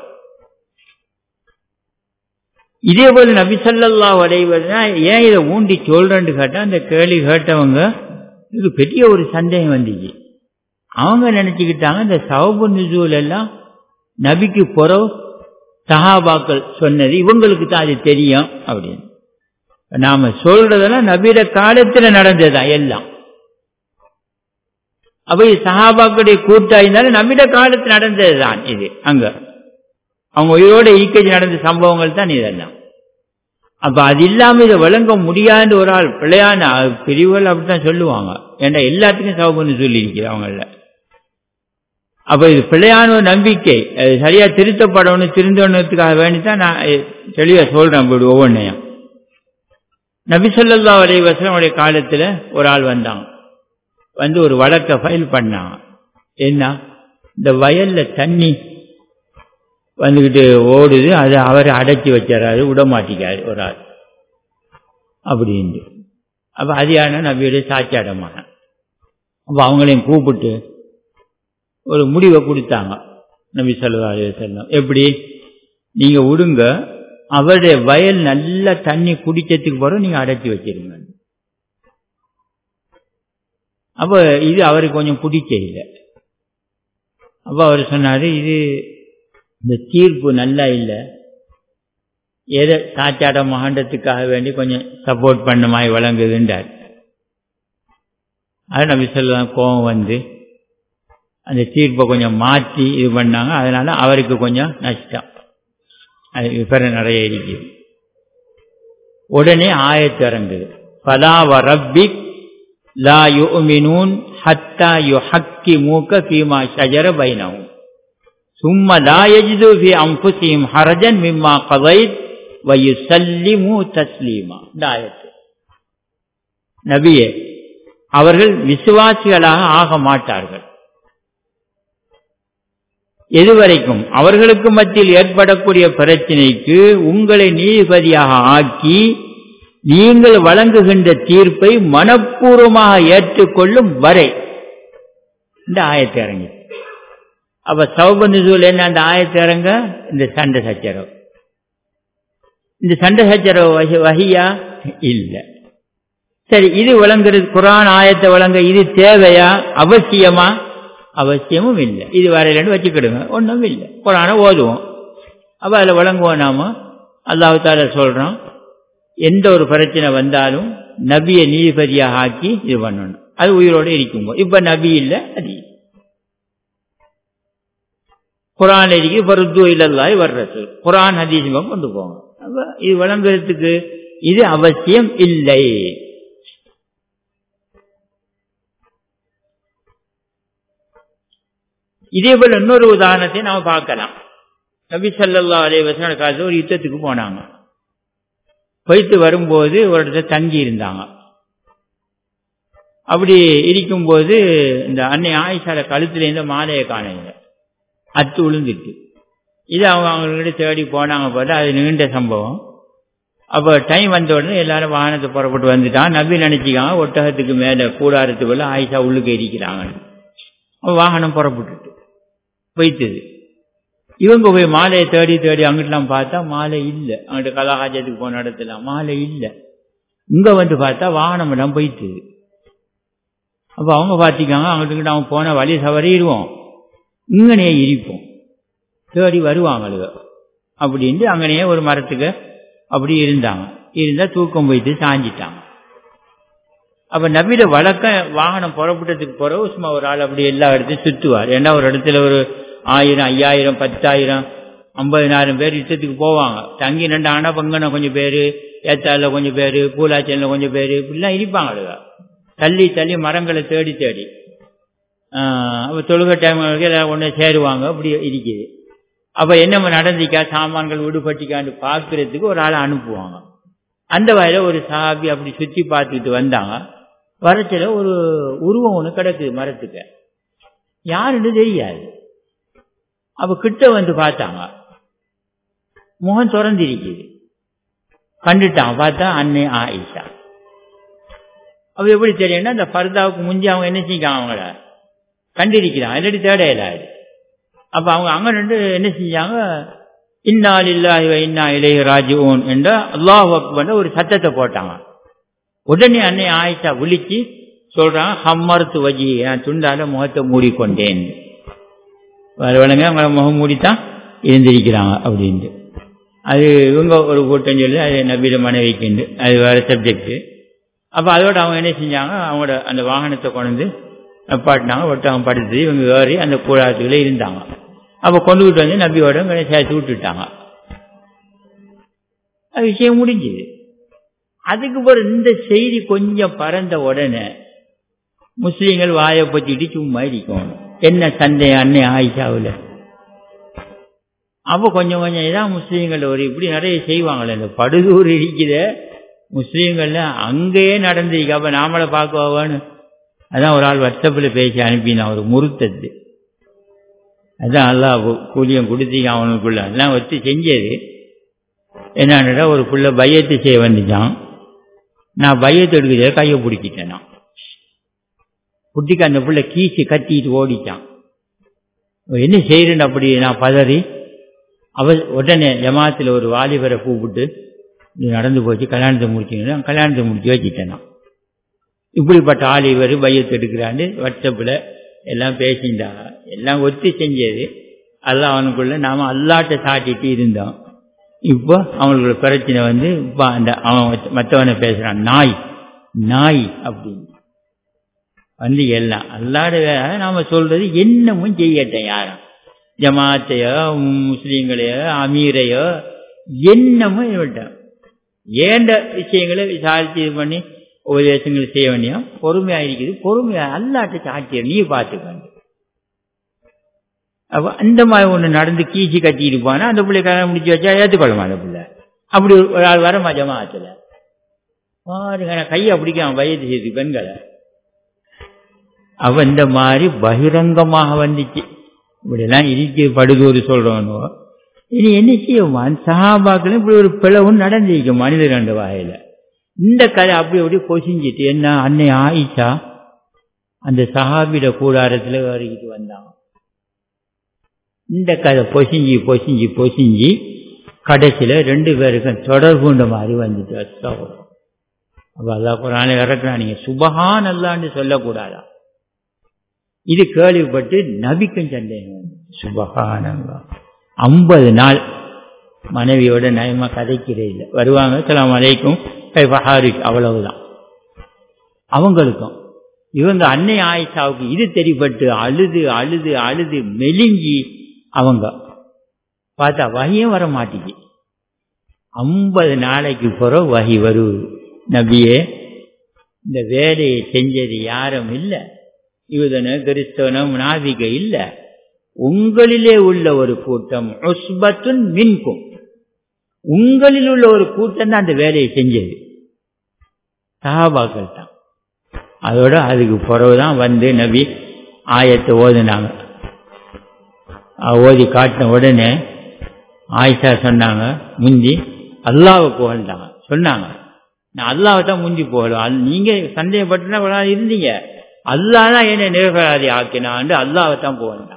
இதே போல நபி சல்லா வரைவதுனா ஏன் இதை ஊண்டி சொல்றேன்னு கேட்டா அந்த கேள்வி கேட்டவங்க இது பெரிய ஒரு சந்தேகம் வந்துச்சு அவங்க நினைச்சுக்கிட்டாங்க இந்த சவுபு நிசூல் எல்லாம் நபிக்கு புறவு சஹாபாக்கள் சொன்னது இவங்களுக்கு தான் அது தெரியும் அப்படின்னு நாம சொல்றதெல்லாம் நபியிட காலத்துல நடந்ததுதான் எல்லாம் அப்ப இது சஹாபாக்களுடைய கூட்டா இருந்தாலும் நபியிட காலத்தில் நடந்ததுதான் இது அங்க அவங்க உயிரோட ஈக்கேஜ் நடந்த சம்பவங்கள் தான் இதெல்லாம் அப்ப அது இல்லாம இதை வழங்க முடியாத ஒரு ஆள் பிள்ளையான பிரிவுகள் அப்படித்தான் சொல்லுவாங்க ஏன்னா எல்லாத்துக்கும் சவபன்னு சொல்லி அவங்கள அப்ப இது பிள்ளையான ஒரு நம்பிக்கை அது சரியா திருத்தப்படணும் திருந்தணுத்துக்காக வேண்டித்தான் நான் தெளிவா சொல்றேன் இப்படி ஒவ்வொன்றையும் நபிசல்லா அலை வசனமுடைய காலத்துல ஒரு ஆள் வந்தாங்க வந்து ஒரு வழக்க ஃபைல் பண்ணாங்க என்ன இந்த வயல்ல தண்ணி வந்துக்கிட்டு ஓடுது அதை அவர் அடைச்சி வச்சாரு விட மாட்டிக்காரு ஒரு ஆள் அப்படின்ட்டு அப்போ அது யாருன்னா நபியுடைய சாட்சியாடமான அப்போ அவங்களையும் கூப்பிட்டு ஒரு முடிவை கொடுத்தாங்க நபி சொல்லா செல்லம் எப்படி நீங்க விடுங்க அவருடைய வயல் நல்ல தண்ணி குடிச்சதுக்கு பிறகு நீங்க அடைச்சி வச்சிருங்க அப்ப இது அவருக்கு கொஞ்சம் பிடிக்க இல்லை அப்ப அவர் சொன்னாரு இது இந்த தீர்ப்பு நல்லா இல்லை ஏதோ சாச்சாட மகாண்டத்துக்காக வேண்டி கொஞ்சம் சப்போர்ட் பண்ண மாதிரி வழங்குதுன்றார் அது நபி சொல்லலாம் கோபம் வந்து அந்த தீர்ப்பை கொஞ்சம் மாற்றி இது பண்ணாங்க அதனால அவருக்கு கொஞ்சம் நஷ்டம் அது விபரம் நிறைய இருக்குது உடனே ஆயத்து இறங்குது பலாவ ரப்பிக் லா யுமினூன் ஹத்தா யுஹக்கி மூக்க ஃபீமா ஷஜர பைனவும் சும்ம லா யஜிது ஃபி அன்ஃபுஸிஹிம் ஹரஜன் மிம்மா கதைத் வயுசல்லிமு தஸ்லீமா இந்த ஆயத்து நபியே அவர்கள் விசுவாசிகளாக ஆக மாட்டார்கள் எதுவரைக்கும் அவர்களுக்கு மத்தியில் ஏற்படக்கூடிய பிரச்சனைக்கு உங்களை நீதிபதியாக ஆக்கி நீங்கள் வழங்குகின்ற தீர்ப்பை மனப்பூர்வமாக ஏற்றுக்கொள்ளும் வரை இந்த ஆயத்தை இறங்கி அப்ப சௌபந்துசூல் என்ன அந்த ஆயத்தை இறங்க இந்த சண்டை சச்சரவு இந்த சண்டை சச்சரவு வகையா இல்லை சரி இது விளங்குறது குரான் ஆயத்தை வழங்க இது தேவையா அவசியமா அவசியமும் இல்லை இது வரையிலன்னு வச்சுக்கிடுங்க ஒன்றும் இல்லை குரானை ஓதுவோம் அப்போ அதில் வழங்குவோம் நாம அல்லாஹு தால சொல்கிறோம் எந்த ஒரு பிரச்சனை வந்தாலும் நபியை நீதிபதியாக ஆக்கி இது பண்ணணும் அது உயிரோடு இருக்குங்க இப்போ நபி இல்லை அது குரான் இருக்கு பருத்து இல்லல்லாய் வர்றது குரான் ஹதீஸுமா கொண்டு போங்க அப்போ இது வழங்குறதுக்கு இது அவசியம் இல்லை இதே போல இன்னொரு உதாரணத்தை நாம பார்க்கலாம் நபி சல்லா அலே வசன காலத்தில் ஒரு யுத்தத்துக்கு போனாங்க போயிட்டு வரும்போது ஒரு இடத்துல தங்கி இருந்தாங்க அப்படி இருக்கும்போது இந்த அன்னை ஆயிஷால கழுத்துல இருந்த மாலையை காணைங்க அத்து விழுந்துட்டு இது அவங்க அவங்ககிட்ட தேடி போனாங்க பார்த்தா அது நீண்ட சம்பவம் அப்போ டைம் வந்த உடனே எல்லாரும் வாகனத்தை புறப்பட்டு வந்துட்டான் நபி நினைச்சிக்காங்க ஒட்டகத்துக்கு மேலே கூடாரத்துக்குள்ள ஆயிஷா உள்ளுக்கு இருக்கிறாங்க வாகனம் புறப்பட்டுட்டு போய்த்தது இவங்க போய் மாலையை தேடி தேடி அங்கிட்டலாம் பார்த்தா மாலை இல்லை அங்கிட்ட கலாகாஜத்துக்கு போன இடத்துல மாலை இல்லை இங்க வந்து பார்த்தா வாகனம் எல்லாம் போயிட்டுது அப்போ அவங்க பார்த்திக்காங்க அங்கிட்டு அவங்க போன வழி சவறிடுவோம் இங்கனையே இருப்போம் தேடி வருவாங்க அப்படின்ட்டு அங்கனையே ஒரு மரத்துக்கு அப்படி இருந்தாங்க இருந்தா தூக்கம் போயிட்டு சாஞ்சிட்டாங்க அப்ப நபியில வழக்க வாகனம் புறப்பட்டதுக்கு பிறகு சும்மா ஒரு ஆள் அப்படி எல்லா இடத்தையும் சுத்துவார் ஏன்னா ஒரு இடத்துல ஒரு ஆயிரம் ஐயாயிரம் பத்தாயிரம் ஐம்பதினாயிரம் பேர் யுத்தத்துக்கு போவாங்க தங்கி நின்றாங்கன்னா பங்கன கொஞ்சம் பேர் ஏத்தால கொஞ்சம் பேர் பூலாச்சலில் கொஞ்சம் பேர் இப்படிலாம் இருப்பாங்க தள்ளி தள்ளி மரங்களை தேடி தேடி அப்போ தொழுகை டைம்களுக்கு எல்லாம் ஒன்று சேருவாங்க அப்படி இருக்குது அப்போ என்ன நடந்திக்கா சாமான்கள் விடுபட்டிக்கான்னு பார்க்கறதுக்கு ஒரு ஆளை அனுப்புவாங்க அந்த வகையில் ஒரு சாபி அப்படி சுற்றி பார்த்துக்கிட்டு வந்தாங்க வரச்சில ஒரு உருவம் ஒன்று கிடக்குது மரத்துக்கு யாருன்னு தெரியாது அப்ப கிட்ட வந்து பார்த்தாங்க முகம் திறந்திருக்குது கண்டுட்டான் பார்த்தா அன்னை ஆயிஷா அவ எப்படி தெரியும்னா அந்த பர்தாவுக்கு முந்தி அவங்க என்ன செஞ்சாங்க அவங்கள கண்டிருக்கிறான் இல்லாட்டி தேட இல்லாது அப்ப அவங்க அங்க நின்று என்ன செஞ்சாங்க இன்னா இல்லாஹி இன்னா இளைய ராஜுவோன் என்ற அல்லாஹ் அக்பர் ஒரு சத்தத்தை போட்டாங்க உடனே அன்னை ஆயிஷா விழிச்சு சொல்றாங்க ஹம்மர்த்து வஜி நான் துண்டால முகத்தை மூடிக்கொண்டேன் வரவழைங்க அவங்கள முகம் மூடித்தான் இருந்திருக்கிறாங்க அப்படின்ட்டு அது இவங்க ஒரு கூட்டம் சொல்லி அது நபியில மனைவிக்குண்டு அது வேற சப்ஜெக்ட் அப்போ அதோட அவங்க என்ன செஞ்சாங்க அவங்களோட அந்த வாகனத்தை கொண்டு நிப்பாட்டினாங்க ஒட்டகம் படுத்து இவங்க ஏறி அந்த கூடாரத்துக்குள்ளே இருந்தாங்க அப்போ கொண்டுகிட்டு வந்து நபியோட சேர்த்து விட்டுட்டாங்க அது விஷயம் முடிஞ்சுது அதுக்கு பிறகு இந்த செய்தி கொஞ்சம் பறந்த உடனே முஸ்லீம்கள் வாயை பற்றிட்டு சும்மா இருக்கணும் என்ன சண்டை அன்னை ஆயிஷாவில் அப்போ கொஞ்சம் கொஞ்சம் இதான் முஸ்லீம்கள் ஒரு இப்படி நிறைய செய்வாங்களே இந்த படுதூர் இருக்கிற முஸ்லீம்கள்ல அங்கேயே நடந்திருக்கு அப்போ நாமளை பார்க்கவான்னு அதான் ஒரு ஆள் வாட்ஸ்அப்பில் பேசி அனுப்பினான் ஒரு முறுத்தது அதான் எல்லாம் கூலியம் கொடுத்தீங்க அவனுக்குள்ள எல்லாம் வச்சு செஞ்சது என்னன்னா ஒரு புள்ள பையத்து செய்ய வந்துச்சான் நான் பையத்தை எடுக்கிற கையை பிடிச்சிட்டேன் நான் குட்டிக்கு அந்த புள்ள கீச்சு கத்திட்டு ஓடிச்சான் என்ன செய்யறேன்னு அப்படி நான் பதறி அவ உடனே ஜமாத்தில் ஒரு வாலிபரை கூப்பிட்டு நீ நடந்து போச்சு கல்யாணத்தை முடிச்சிங்கன்னா கல்யாணத்தை முடிச்சு வச்சுட்டேன் நான் இப்படிப்பட்ட ஆலிவர் பையத்தை எடுக்கிறான்னு வாட்ஸ்அப்பில் எல்லாம் பேசிட்டாங்க எல்லாம் ஒத்தி செஞ்சது அல்ல அவனுக்குள்ள நாம அல்லாட்ட சாட்டிட்டு இருந்தோம் இப்போ அவங்களுக்கு பிரச்சனை வந்து இப்போ அந்த அவன் மற்றவனை பேசுறான் நாய் நாய் அப்படின்னு வந்து எல்லாம் அல்லாட வேலை நாம சொல்றது என்னமும் செய்யட்டேன் யாரும் ஜமாத்தையோ முஸ்லீம்களையோ அமீரையோ என்னமும் விட்டேன் ஏண்ட விஷயங்களை விசாரிச்சு இது பண்ணி உபதேசங்கள் செய்ய வேண்டியும் பொறுமையா இருக்குது பொறுமையா அல்லாட்ட சாட்சிய நீ பார்த்துக்க அப்ப அந்த மாதிரி ஒண்ணு நடந்து கீசி கட்டி இருப்பானா அந்த பிள்ளை கல்யாணம் முடிச்சு வச்சா ஏத்துக்கொள்ளுமா அந்த பிள்ளை அப்படி ஒரு ஆள் வர ஜமாத்துல பாருங்க நான் கையை பிடிக்காம வயது செய்து பெண்களை அவ இந்த மாதிரி பகிரங்கமாக வந்துச்சு இப்படியெல்லாம் இருக்கு படுதூறு சொல்றவனோ இனி என்ன செய்வோம் சஹாபாக்களும் இப்படி ஒரு பிளவும் நடந்திருக்கு மனிதர் ரெண்டு வகையில இந்த கதை அப்படி அப்படி பொசிஞ்சிட்டு என்ன அன்னை ஆயிஷா அந்த சஹாபிட கூடாரத்துல வருகிட்டு வந்தாங்க இந்த கதை பொசிஞ்சி பொசிஞ்சி பொசிஞ்சி கடைசியில ரெண்டு பேருக்கும் தொடர்புண்ட மாதிரி வந்துட்டு அப்ப அல்லா குரான இறக்குறா நீங்க சுபஹான் அல்லான்னு சொல்லக்கூடாதா இது கேள்விப்பட்டு நபிக்கும் சந்தேகம் சுபஹான் அல்லா ஐம்பது நாள் மனைவியோட நயமா கதைக்கிறே இல்லை வருவாங்க சலாம் அலைக்கும் பஹாரிக் அவ்வளவுதான் அவங்களுக்கும் இவங்க அன்னை ஆயிஷாவுக்கு இது தெரிப்பட்டு அழுது அழுது அழுது மெலிஞ்சி அவங்க பார்த்தா வகியும் வர மாட்டேங்குது ஐம்பது நாளைக்கு பிறகு வகி வருவது நபியே இந்த வேலையை செஞ்சது யாரும் இல்லை யூதன கிறிஸ்தவன முனாபிக இல்ல உங்களிலே உள்ள ஒரு கூட்டம் உஸ்பத்துன் மின்கும் உங்களில் உள்ள ஒரு கூட்டம் தான் அந்த வேலையை செஞ்சது சஹாபாக்கள் தான் அதோட அதுக்கு பிறகுதான் வந்து நபி ஆயத்தை ஓதுனாங்க ஓதி காட்டின உடனே ஆயிஷா சொன்னாங்க முந்தி அல்லாவை புகழ்ந்தாங்க சொன்னாங்க நான் அல்லாவை தான் முந்தி புகழும் நீங்க சந்தேகப்பட்டுனா இருந்தீங்க அல்லாதான் என்னை நிரபராதி ஆக்கினான்னு அல்லாவை தான் புகழ்ந்தாங்க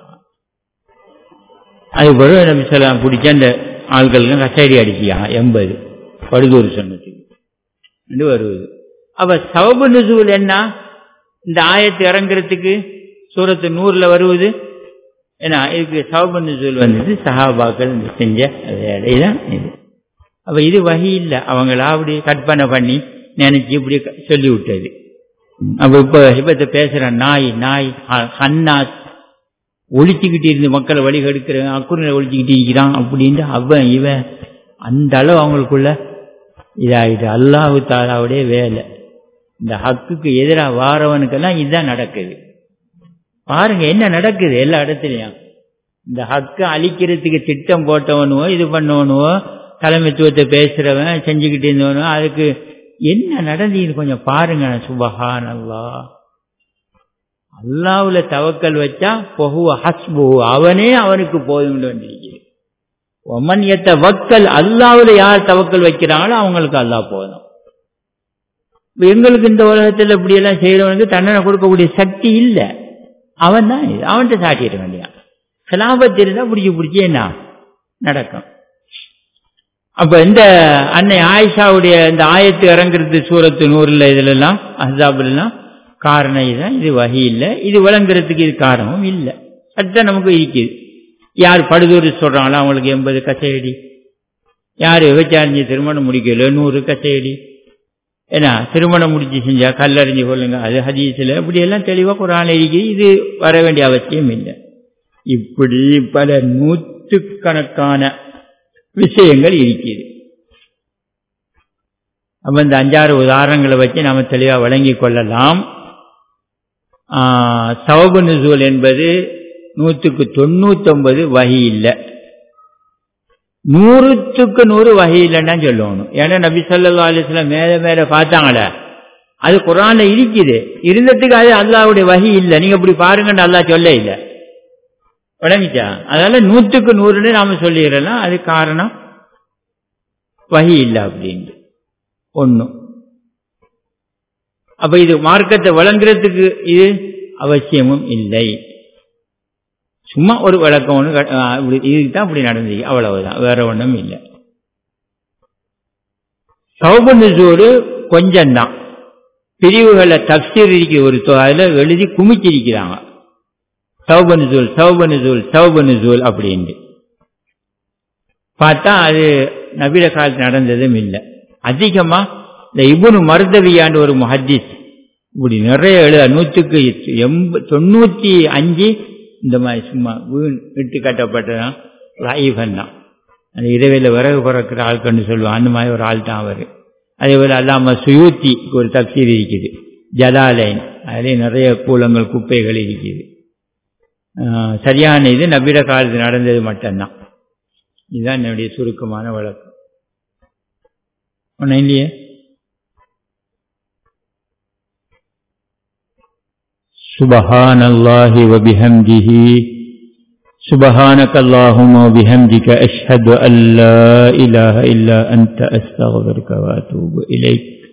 அது பிறகு நபி சொல்லாம் பிடிச்ச அந்த ஆள்களுக்கு கச்சேரி அடிச்சியாங்க எண்பது படுதூர் சொன்னதுக்கு வருவது அப்ப சவபு நுசூல் என்ன இந்த ஆயத்து இறங்குறதுக்கு சூரத்து நூறுல வருவது ஏன்னா இதுக்கு சவபு நுசூல் வந்தது சஹாபாக்கள் செஞ்ச வேலைதான் இது அப்ப இது வகி இல்லை அவங்களா அப்படி கற்பனை பண்ணி நினைச்சு இப்படி சொல்லி விட்டது அப்ப இப்ப இப்ப பேசுற நாய் நாய் ஹன்னாஸ் ஒழிச்சுக்கிட்டு இருந்து மக்களை வழி கெடுக்கிற அக்குறையில ஒழிச்சுக்கிட்டு இருக்கிறான் அப்படின்ட்டு அவன் இவன் அந்த அளவு அவங்களுக்குள்ள இதாயிட்டு அல்லாஹு தாலாவுடைய வேலை இந்த ஹக்குக்கு எதிராக வாரவனுக்கெல்லாம் இதுதான் நடக்குது பாருங்க என்ன நடக்குது எல்லா இடத்துலயும் இந்த ஹக்கு அழிக்கிறதுக்கு திட்டம் போட்டவனுவோ இது பண்ணவனுவோ தலைமைத்துவத்தை பேசுறவன் செஞ்சுக்கிட்டு இருந்தவனோ அதுக்கு என்ன நடந்தது கொஞ்சம் பாருங்க சுபஹான் அல்லா அல்லாவுல தவக்கல் வச்சா பொகுவ ஹஸ்பு அவனே அவனுக்கு போதும் வந்திருக்கிறது ஒமன் எத்த வக்கல் அல்லாவுல யார் தவக்கல் வைக்கிறாங்களோ அவங்களுக்கு அல்லா போதும் எங்களுக்கு இந்த உலகத்தில் இப்படி எல்லாம் செய்யறவனுக்கு தண்டனை கொடுக்கக்கூடிய சக்தி இல்லை அவன் தான் அவன்கிட்ட சாட்டிட வேண்டியான் சிலாபத்து இருந்தா பிடிச்சி பிடிச்சி என்ன நடக்கும் அப்ப இந்த அன்னை ஆயிஷாவுடைய இந்த ஆயத்து இறங்குறது சூரத்து நூறுல இதுல எல்லாம் அஹாபுல எல்லாம் காரணம் இதுதான் இது வகை இல்லை இது விளங்குறதுக்கு இது காரணமும் இல்லை அதுதான் நமக்கு இருக்குது யார் படுதூர் சொல்றாங்களோ அவங்களுக்கு எண்பது கச்சையடி யார் விபச்சாரிஞ்சு திருமணம் முடிக்கல நூறு கச்சையடி ஏன்னா திருமணம் முடிச்சு செஞ்சா கல்லறிஞ்சு கொள்ளுங்க அது ஹதீஸில் இப்படி எல்லாம் தெளிவாக குரான் இருக்குது இது வர வேண்டிய அவசியம் இல்லை இப்படி பல நூற்றுக்கணக்கான விஷயங்கள் இருக்குது அப்ப இந்த அஞ்சாறு உதாரணங்களை வச்சு நம்ம தெளிவாக வழங்கி கொள்ளலாம் சவபு நுசூல் என்பது நூற்றுக்கு தொண்ணூத்தொன்பது வகை இல்லை நூறுத்துக்கு நூறு வகை இல்லைன்னா சொல்லணும் ஏன்னா நபி சொல்லா அலிஸ்லாம் மேல மேல பார்த்தாங்களே அது குரான்ல இருக்குது இருந்ததுக்கு அது அல்லாவுடைய வகை இல்லை நீங்க இப்படி பாருங்கன்னு அல்லா சொல்ல இல்லை விளங்கிச்சா அதனால நூற்றுக்கு நூறுன்னு நாம சொல்லிடலாம் அது காரணம் வகை இல்லை அப்படின்ட்டு ஒன்றும் அப்ப இது மார்க்கத்தை வழங்குறதுக்கு இது அவசியமும் இல்லை சும்மா ஒரு விளக்கம் ஒன்று இப்படி இதுக்கு தான் இப்படி நடந்துச்சு அவ்வளவுதான் வேற ஒன்றும் இல்லை சௌப நுசூரு கொஞ்சம்தான் பிரிவுகளை தப்சீர் இருக்கிற ஒரு அதில் எழுதி குமிச்சிருக்கிறாங்க சௌப நுசூல் சௌப நுசூல் சௌப நுசூல் அப்படின்ட்டு பார்த்தா அது நவீன காலத்தில் நடந்ததும் இல்லை அதிகமா இந்த இபுனு மருதவியாண்டு ஒரு முஹத்திஸ் இப்படி நிறைய எழுத நூற்றுக்கு எண்ப தொண்ணூற்றி அஞ்சு இந்த மாதிரி சும்மா வீண் இட்டு கட்டப்பட்டதான் லாயிஃபன் தான் அந்த இரவையில் விறகு பிறக்கிற ஆட்கள்னு சொல்லுவான் அந்த மாதிரி ஒரு ஆள் தான் அவர் அதே போல் அல்லாம சுயூத்தி ஒரு தப்சீர் இருக்குது ஜலாலைன் அதிலே நிறைய கூலங்கள் குப்பைகள் இருக்குது சரியான இது நவீன காலத்தில் நடந்தது மட்டும்தான் இதுதான் என்னுடைய சுருக்கமான வழக்கம் ஒன்றும் இல்லையே سبحان الله وبحمده سبحانك اللهم وبحمدك أشهد أن لا إله إلا أنت أستغفرك وأتوب إليك